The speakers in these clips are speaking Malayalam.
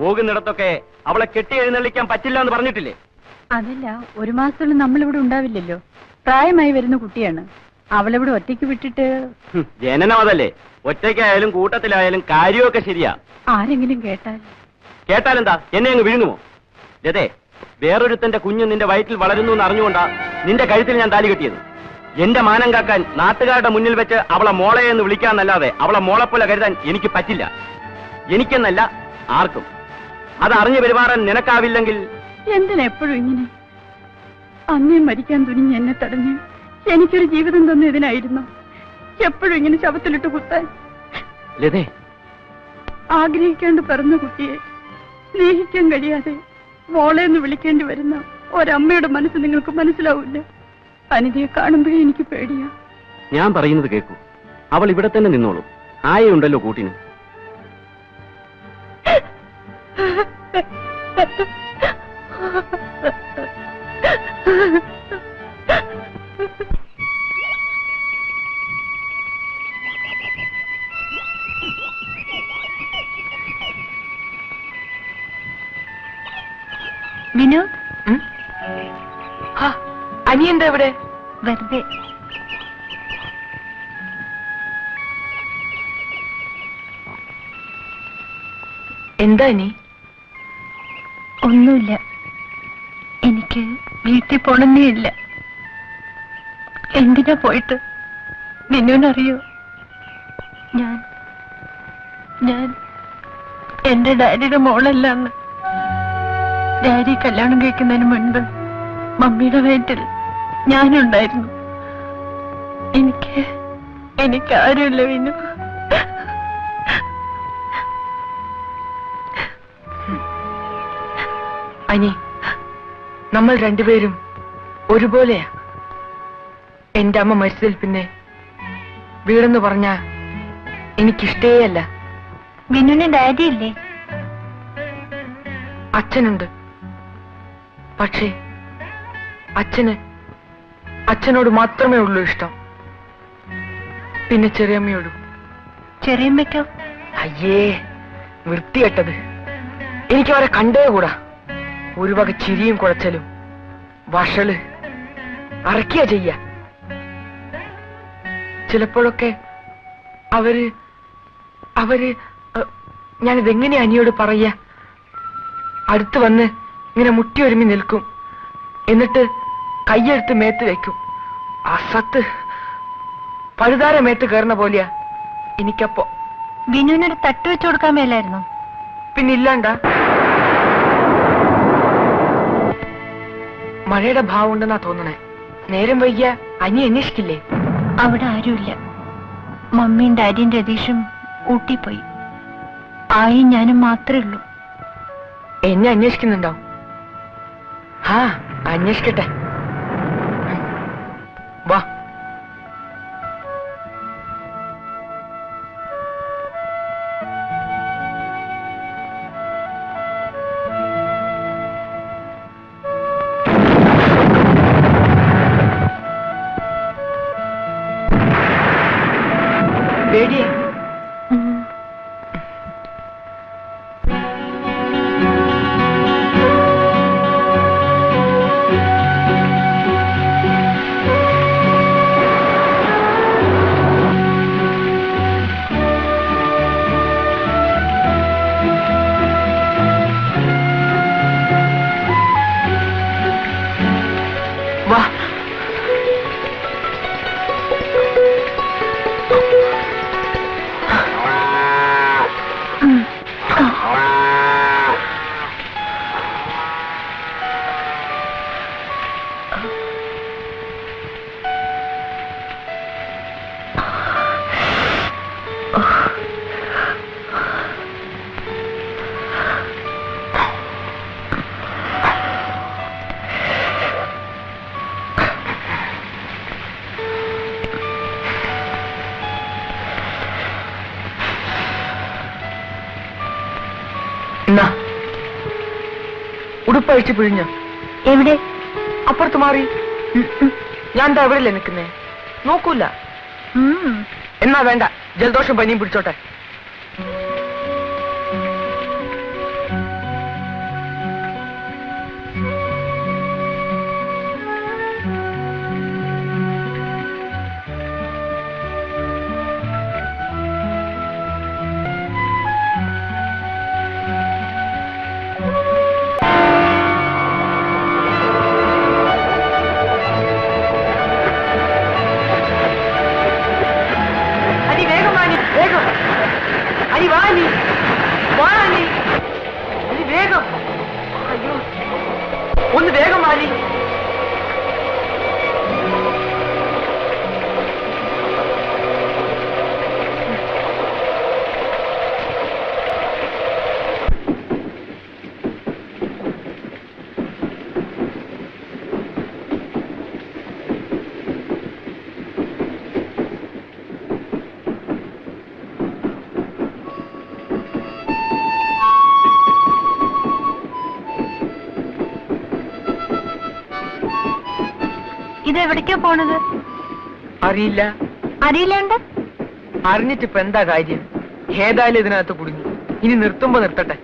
പോകുന്നിടത്തൊക്കെ അവളെ കെട്ടി എഴുന്നള്ളിക്കാൻ പറ്റില്ല എന്ന് പറഞ്ഞിട്ടില്ലേ അതല്ല ഒരു മാസത്തോളം നമ്മളിവിടെ ഉണ്ടാവില്ലല്ലോ പ്രായമായി വരുന്ന കുട്ടിയാണ് അവളിവിടെ ഒറ്റയ്ക്ക് വിട്ടിട്ട് ഹും, ജനനം അതല്ലേ ഒറ്റയ്ക്കായാലും കൂട്ടത്തിലായാലും കാര്യമൊക്കെ ശരിയാ ആരെങ്കിലും കേട്ടാൽ കേട്ടാലെന്താ എന്നെ അങ്ങ് വിഴുങ്ങുമോ ലതേ വേറൊരുത്തന്റെ കുഞ്ഞ് നിന്റെ വയറ്റിൽ വളരുന്നു എന്ന് അറിഞ്ഞുകൊണ്ടാ നിന്റെ കഴുത്തിൽ ഞാൻ താലി കെട്ടിയത് എന്റെ മാനം കാക്കാൻ നാട്ടുകാരുടെ മുന്നിൽ വെച്ച് അവളെ മോളെ എന്ന് വിളിക്കാന്നല്ലാതെ അവളെ മോളെപ്പോലെ കരുതാൻ എനിക്ക് പറ്റില്ല എനിക്കെന്നല്ല ആർക്കും അത് അറിഞ്ഞു പെരുമാറാൻ നിനക്കാവില്ലെങ്കിൽ എന്തിനാ എപ്പോഴും ഇങ്ങനെ അന്നേ മരിക്കാൻ തുനിഞ്ഞ് എന്നെ തടഞ്ഞ് എനിക്കൊരു ജീവിതം തന്ന ഇതിനായിരുന്നു എപ്പോഴും ഇങ്ങനെ ശവത്തിലിട്ട് കുത്താൻ ലതേ ആഗ്രഹിക്കാണ്ട് പിറന്ന കുട്ടിയെ സ്നേഹിക്കാൻ കഴിയാതെ മോളെ എന്ന് വിളിക്കേണ്ടി വരുന്ന ഒരമ്മയുടെ മനസ്സ് നിങ്ങൾക്ക് മനസ്സിലാവില്ല അനിതയെ കാണുമ്പോഴേ എനിക്ക് പേടിയാ ഞാൻ പറയുന്നത് കേൾക്കൂ അവൾ ഇവിടെ തന്നെ നിന്നോളൂ ആയുണ്ടല്ലോ കൂട്ടിന് വിനോദ് അനി എന്താ ഇവിടെ വെറുതെ എന്താ അനി ഒന്നുമില്ല എനിക്ക് വീട്ടിൽ പോണെന്നേ ഇല്ല എന്തിനാ പോയിട്ട് വിനുവിനറിയോ ഞാൻ ഞാൻ എന്റെ ഡാഡിയുടെ മോളല്ലാന്ന് ഡാഡി കല്യാണം കഴിക്കുന്നതിന് മുൻപ് മമ്മിയുടെ വയറ്റിൽ ഞാനുണ്ടായിരുന്നു എനിക്ക് എനിക്ക് ആരുമില്ല വിനു അനി നമ്മൾ രണ്ടുപേരും ഒരുപോലെയാ എന്റെ അമ്മ മരിച്ചതിൽ പിന്നെ വീടെന്ന് പറഞ്ഞ എനിക്കിഷ്ടേയല്ല വിനുവിന് ഡാഡി ഇല്ലേ അച്ഛനുണ്ട് പക്ഷേ അച്ഛന് അച്ഛനോട് മാത്രമേ ഉള്ളൂ ഇഷ്ടം പിന്നെ ചെറിയമ്മയോടും ചെറിയമ്മയ്ക്കോ അയ്യേ വൃത്തികെട്ടത് എനിക്ക് അവരെ കണ്ടേ കൂടാ ഒരു വക ചിരിയും കുഴച്ചലും വഷള് അറക്കിയ ചെയ്യ ചിലപ്പോഴൊക്കെ അവര് അവര് അഹ്, ഞാനിതെങ്ങനെ അനിയോട് പറയാ അടുത്ത് വന്ന് ഇങ്ങനെ മുട്ടി ഒരുമി നിൽക്കും എന്നിട്ട് കൈയെടുത്ത് മേത്ത് വെക്കും അസത്ത് പഴുതാര മേത്ത് കയറുന്ന പോലെയാ എനിക്കപ്പോ വിനുവിനൊരു തട്ട് വെച്ചു കൊടുക്കാൻ മേലായിരുന്നോ പിന്നില്ലാണ്ട മഴയുടെ ഭാവം ഉണ്ടെന്നാ തോന്നണേ നേരം വൈകിയ അനി അന്വേഷിക്കില്ലേ അവിടെ ആരുമില്ല മമ്മിയും ഡാഡിയും രതീഷും ഊട്ടി പോയി ആയി ഞാനും മാത്രമേ ഉള്ളൂ എന്നെ അന്വേഷിക്കുന്നുണ്ടോ ആ അന്വേഷിക്കട്ടെ വാ പേടിയേ വാ എന്നാ ഉടുപ്പഴിച്ച് പിഴിഞ്ഞ എവിടെ അപ്പുറത്ത് മാറി ഞാൻ എന്താ എവിടെയല്ലേ നിൽക്കുന്നേ നോക്കൂല എന്നാ വേണ്ട ജലദോഷം പനിയും പിടിച്ചോട്ടെ ഇത് എവിടേക്കാ പോണത് അറിയില്ല അറിയില്ലാണ്ട് അറിഞ്ഞിട്ടിപ്പോ എന്താ കാര്യം ഏതായാലും ഇതിനകത്ത് കുടുങ്ങി ഇനി നിർത്തുമ്പോ നിർത്തട്ടെ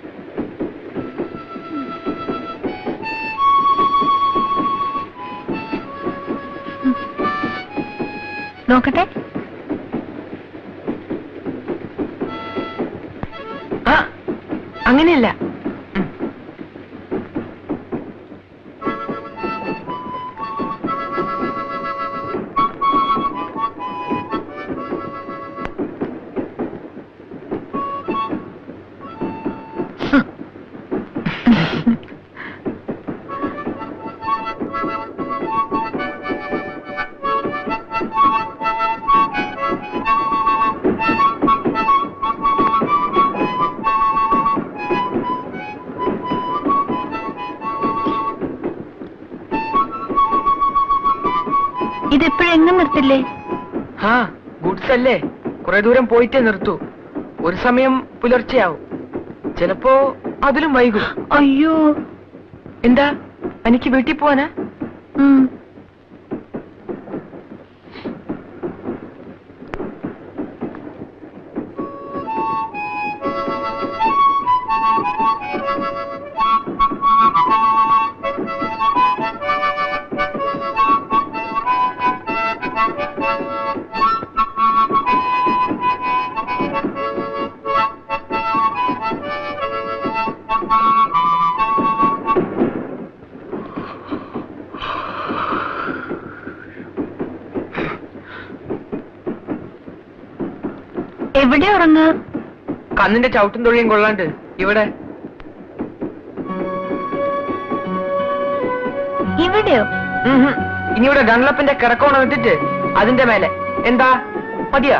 നോക്കട്ടെ ആ അങ്ങനെയല്ല ഉം. ഇതെപ്പോഴെങ്ങും നിർത്തില്ലേ ആ ഗുഡ്സ് അല്ലേ കുറെ ദൂരം പോയിട്ടേ നിർത്തൂ ഒരു സമയം പുലർച്ചെയാവും ചിലപ്പോ അതിലും വൈകും അയ്യോ എന്താ എനിക്ക് വീട്ടിൽ പോവാനാ ഉം. എവിടെ ഉറങ്ങാ കണ്ണിന്റെ ചവിട്ടും തൊഴിയും കൊള്ളാണ്ട് ഇവിടെ ഇവിടെയോ ഉം ഹും. ഇനി ഇവിടെ ഡൺലപ്പിന്റെ കിടക്കോണം ഇട്ടിട്ട് അതിന്റെ മേലെ എന്താ മതിയാ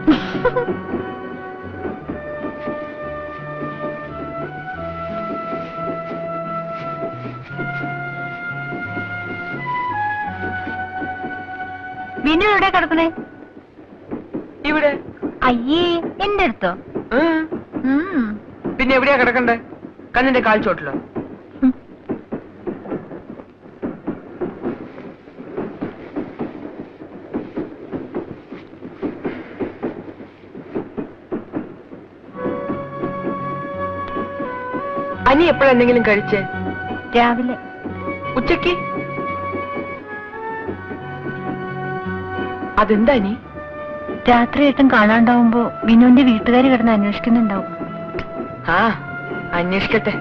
വിനു എവിടെ കിടക്കണേ ഇവിടെ അയ്യേ എന്റെ അടുത്തോ ഉം. ഉം. പിന്നെ എവിടെയാ കിടക്കണ്ടേ കണ്ണിന്റെ കാൽച്ചോട്ടിലോ ഉം. അനി എപ്പോഴെന്തെങ്കിലും കഴിച്ചേ രാവിലെ ഉച്ചക്ക് അതെന്താ നീ രാത്രിയായിട്ടും കാണാണ്ടാവുമ്പോ വിനുവിന്റെ വീട്ടുകാർ കിടന്ന് അന്വേഷിക്കുന്നുണ്ടാവും ആ അന്വേഷിക്കട്ടെ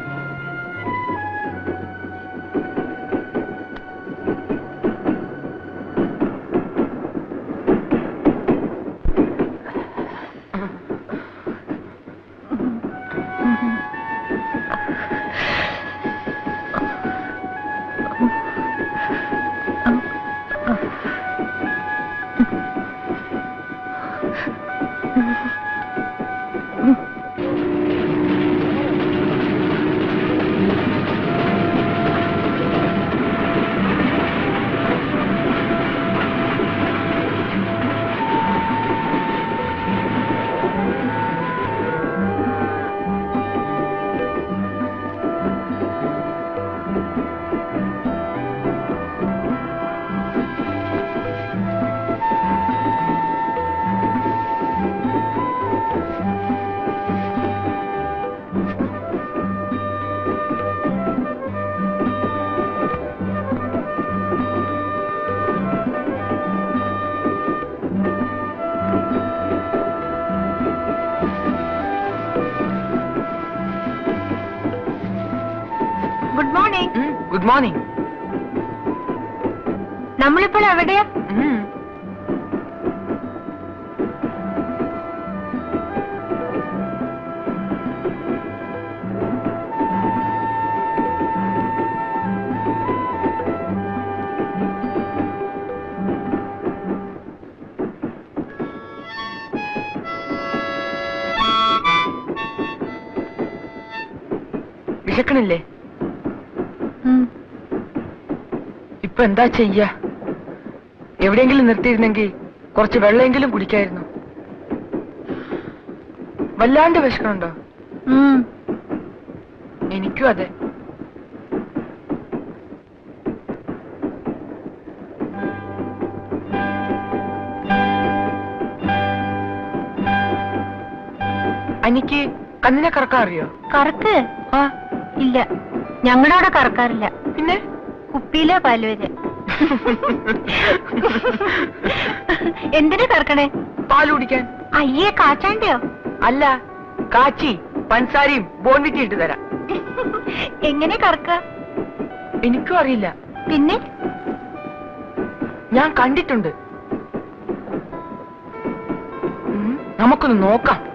ഗുഡ് മോർണിംഗ് ഗുഡ് മോർണിംഗ് നമ്മളിപ്പോൾ എവിടെയാ വിശക്കണില്ലേ ഉം. ഇപ്പൊ എന്താ ചെയ്യ എവിടെയെങ്കിലും നിർത്തിയിരുന്നെങ്കിൽ കുറച്ച് വെള്ളമെങ്കിലും കുടിക്കായിരുന്നു വല്ലാണ്ട് വിശക്കണുണ്ടോ ഉം. എനിക്കും അതെ എനിക്ക് കണ്ണിനെ കറക്കാൻ അറിയോ കറക്ക് ആ ഇല്ല ഞങ്ങളുടെ അവിടെ കറക്കാറില്ല പിന്നെ കുപ്പിയിലെ പാല് വരെ എന്തിനാ കറക്കണേ പാൽ കുടിക്കാൻ അയ്യേ കാച്ചാണ്ടയോ അല്ല കാച്ചി പഞ്ചസാരയും ബോൺവിറ്റി ഇട്ട് തരാം എങ്ങനെ കറക്ക എനിക്കും അറിയില്ല പിന്നെ ഞാൻ കണ്ടിട്ടുണ്ട് ഉം, നമുക്കൊന്ന് നോക്കാം